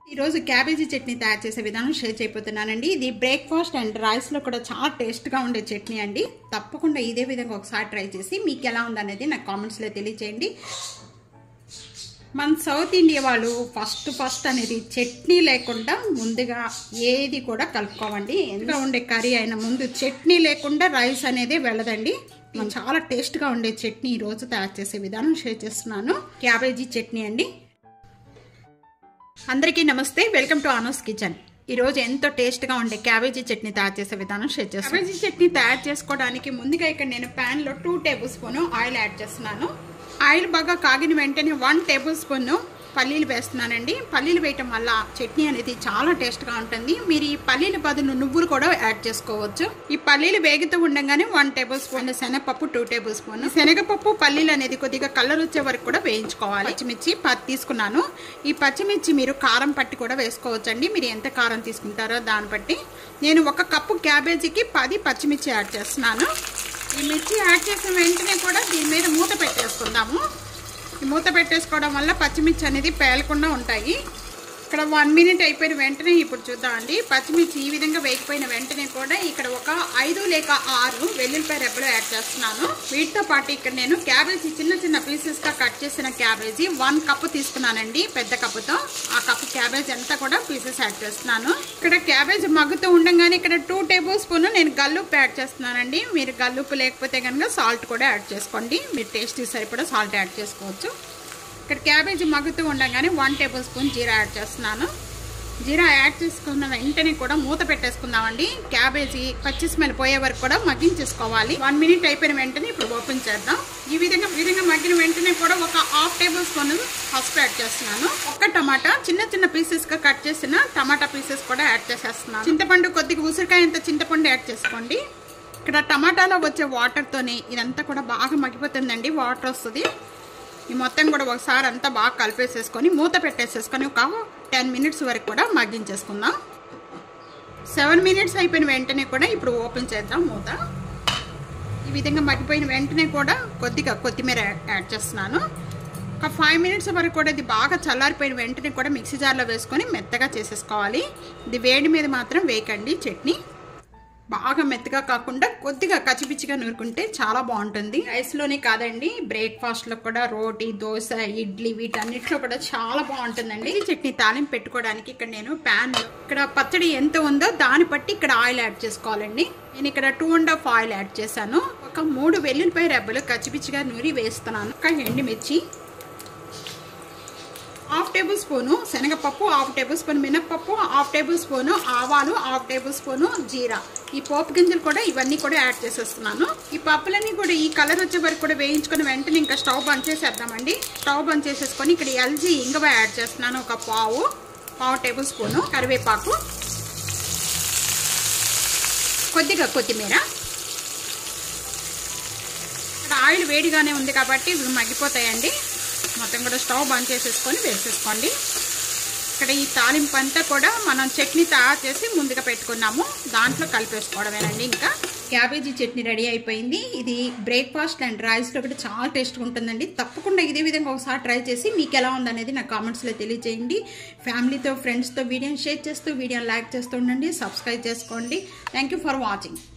ఈరోజు క్యాబేజీ చట్నీ తయారు చేసే విధానం షేర్ చేయబోతున్నానండి ఇది బ్రేక్ఫాస్ట్ అండ్ రైస్లో కూడా చాలా టేస్ట్గా ఉండే చట్నీ అండి తప్పకుండా ఇదే విధంగా ఒకసారి ట్రై చేసి మీకు ఎలా ఉందనేది నాకు కామెంట్స్లో తెలియచేయండి మన సౌత్ ఇండియా వాళ్ళు ఫస్ట్ ఫస్ట్ అనేది చట్నీ లేకుండా ముందుగా ఏది కూడా కలుపుకోవండి ఎందుగా ఉండే కర్రీ అయినా ముందు చట్నీ లేకుండా రైస్ అనేది వెళ్ళదండి మనం చాలా టేస్ట్గా ఉండే చట్నీ ఈ రోజు తయారు చేసే విధానం షేర్ చేస్తున్నాను క్యాబేజీ చట్నీ అండి అందరికీ నమస్తే వెల్కమ్ టు అనోస్ కిచెన్ ఈ రోజు ఎంతో టేస్ట్గా ఉండే క్యాబేజీ చట్నీ తయారు చేసే విధానం షేర్ చేస్తాను క్యాబేజీ చట్నీ తయారు చేసుకోవడానికి ముందుగా ఇక్కడ నేను ప్యాన్లో two tablespoon oil add చేస్తున్నాను ఆయిల్ బాగా కాగిన వెంటనే వన్ టేబుల్ స్పూన్ పల్లీలు వేస్తున్నానండి పల్లీలు వేయటం వల్ల చట్నీ అనేది చాలా టేస్ట్గా ఉంటుంది మీరు ఈ పల్లీల బదులు నువ్వులు కూడా యాడ్ చేసుకోవచ్చు ఈ పల్లీలు వేగుతూ ఉండగానే వన్ టేబుల్ స్పూన్ శనగపప్పు టూ టేబుల్ స్పూన్ శనగపప్పు పల్లీలు అనేది కొద్దిగా కలర్ వచ్చే వరకు కూడా వేయించుకోవాలి పచ్చిమిర్చి తీసుకున్నాను ఈ పచ్చిమిర్చి మీరు కారం పట్టి కూడా వేసుకోవచ్చు అండి మీరు ఎంత కారం తీసుకుంటారో దాన్ని బట్టి నేను ఒక కప్పు క్యాబేజీకి పది పచ్చిమిర్చి యాడ్ చేస్తున్నాను ఈ మిర్చి యాడ్ చేసిన వెంటనే కూడా దీని మీద మూత పెట్టేసుకుందాము ఈ మూత పెట్టేసుకోవడం వల్ల పచ్చిమిర్చి అనేది పేలకుండా ఉంటాయి ఇక్కడ వన్ మినిట్ అయిపోయిన వెంటనే ఇప్పుడు చూద్దామండి పచ్చిమిర్చి ఈ విధంగా వేగిపోయిన వెంటనే కూడా ఇక్కడ ఒక ఐదు లేక ఆరు వెల్లుల్లిపాయ రెబ్బలు యాడ్ చేస్తున్నాను వీటితో పాటు ఇక్కడ నేను క్యాబేజీ చిన్న చిన్న పీసెస్గా కట్ చేసిన క్యాబేజీ వన్ కప్ తీసుకున్నానండి పెద్ద కప్పుతో ఆ కప్పు క్యాబేజ్ అంతా కూడా పీసెస్ యాడ్ చేస్తున్నాను ఇక్కడ క్యాబేజ్ మగ్గుతూ ఉండగానే ఇక్కడ టూ టేబుల్ స్పూన్ నేను గల్లుప్పు యాడ్ చేస్తున్నానండి మీరు గల్లుప్పు లేకపోతే కనుక సాల్ట్ కూడా యాడ్ చేసుకోండి మీరు టేస్ట్ సరిపడా సాల్ట్ యాడ్ చేసుకోవచ్చు ఇక్కడ క్యాబేజీ మగ్గుతూ ఉండగానే వన్ టేబుల్ స్పూన్ జీరా యాడ్ చేస్తున్నాను జీరా యాడ్ చేసుకున్న వెంటనే కూడా మూత పెట్టేసుకుందామండి క్యాబేజీ పచ్చి స్మెల్ పోయే వరకు కూడా మగ్గించేసుకోవాలి వన్ మినిట్ అయిపోయిన వెంటనే ఇప్పుడు ఓపెన్ చేద్దాం ఈ విధంగా ఈ విధంగా మగ్గిన వెంటనే కూడా ఒక హాఫ్ టేబుల్ స్పూన్ పసుపు యాడ్ చేస్తున్నాను ఒక్క టమాటా చిన్న చిన్న పీసెస్ గా కట్ చేసిన టమాటా పీసెస్ కూడా యాడ్ చేసేస్తున్నాను చింతపండు కొద్దిగా ఉసిరికాయ అంత చింతపండు యాడ్ చేసుకోండి ఇక్కడ టమాటాలో వచ్చే వాటర్తోనే ఇదంతా కూడా బాగా మగ్గిపోతుందండి వాటర్ వస్తుంది ఈ మొత్తం కూడా ఒకసారి అంతా బాగా కలిపేసేసుకొని మూత పెట్టేసేసుకొని ఒక టెన్ మినిట్స్ వరకు కూడా మగ్గించేసుకుందాం సెవెన్ మినిట్స్ అయిపోయిన వెంటనే కూడా ఇప్పుడు ఓపెన్ చేద్దాం మూత ఈ విధంగా మగ్గిపోయిన వెంటనే కూడా కొద్దిగా కొత్తిమీర యాడ్ చేస్తున్నాను ఒక ఫైవ్ మినిట్స్ వరకు కూడా ఇది బాగా చల్లారిపోయిన వెంటనే కూడా మిక్సీ జార్లో వేసుకొని మెత్తగా చేసేసుకోవాలి ఇది వేడి మీద మాత్రం వేయకండి చట్నీ బాగా మెత్తగా కాకుండా కొద్దిగా కచ్చిపిచ్చిగా నూరుకుంటే చాలా బాగుంటుంది రైస్లోనే కాదండి బ్రేక్ఫాస్ట్లో కూడా రోటీ దోశ ఇడ్లీ వీటన్నిటిలో కూడా చాలా బాగుంటుందండి ఈ చట్నీ తాలింపు పెట్టుకోవడానికి ఇక్కడ నేను ప్యాన్ ఇక్కడ పచ్చడి ఎంత ఉందో దాన్ని బట్టి ఇక్కడ ఆయిల్ యాడ్ చేసుకోవాలండి నేను ఇక్కడ two and half oil add చేశాను ఒక మూడు వెల్లుల్లిపాయ రెబ్బలు కచ్చిపిచ్చిగా నూరి వేస్తున్నాను ఒక ఎండుమిర్చి హాఫ్ టేబుల్ స్పూను శనగపప్పు హాఫ్ టేబుల్ స్పూన్ మినప్పప్పు హాఫ్ టేబుల్ స్పూను ఆవాలు హాఫ్ టేబుల్ స్పూను జీరా ఈ పోపు గింజలు కూడా ఇవన్నీ కూడా యాడ్ చేసేస్తున్నాను ఈ పప్పులన్నీ కూడా ఈ కలర్ వచ్చే వరకు కూడా వేయించుకుని వెంటనే ఇంకా స్టవ్ బంద్ చేసేద్దామండి స్టవ్ బంద్ చేసేసుకొని ఇక్కడ ఎల్జీ ఇంగవ యాడ్ చేస్తున్నాను ఒక పావు పావు టేబుల్ స్పూను కరివేపాకు కొద్దిగా కొత్తిమీర ఇక్కడ ఆయిల్ వేడిగానే ఉంది కాబట్టి ఇవి మగ్గిపోతాయండి మొత్తం కూడా స్టవ్ బంద్ చేసేసుకొని వేసేసుకోండి ఇక్కడ ఈ తాలింపు అంతా కూడా మనం చట్నీ తయారు చేసి ముందుగా పెట్టుకున్నాము దాంట్లో కలిపేసుకోవడమేనండి ఇంకా క్యాబేజీ చట్నీ రెడీ అయిపోయింది ఇది బ్రేక్ఫాస్ట్ అండ్ రైస్లో కూడా చాలా టేస్ట్గా ఉంటుందండి తప్పకుండా ఇదే విధంగా ఒకసారి ట్రై చేసి మీకు ఎలా ఉందనేది నా కామెంట్స్లో తెలియజేయండి ఫ్యామిలీతో ఫ్రెండ్స్తో వీడియోని షేర్ చేస్తూ వీడియోని లైక్ చేస్తూ ఉండండి సబ్స్క్రైబ్ చేసుకోండి థ్యాంక్ ఫర్ వాచింగ్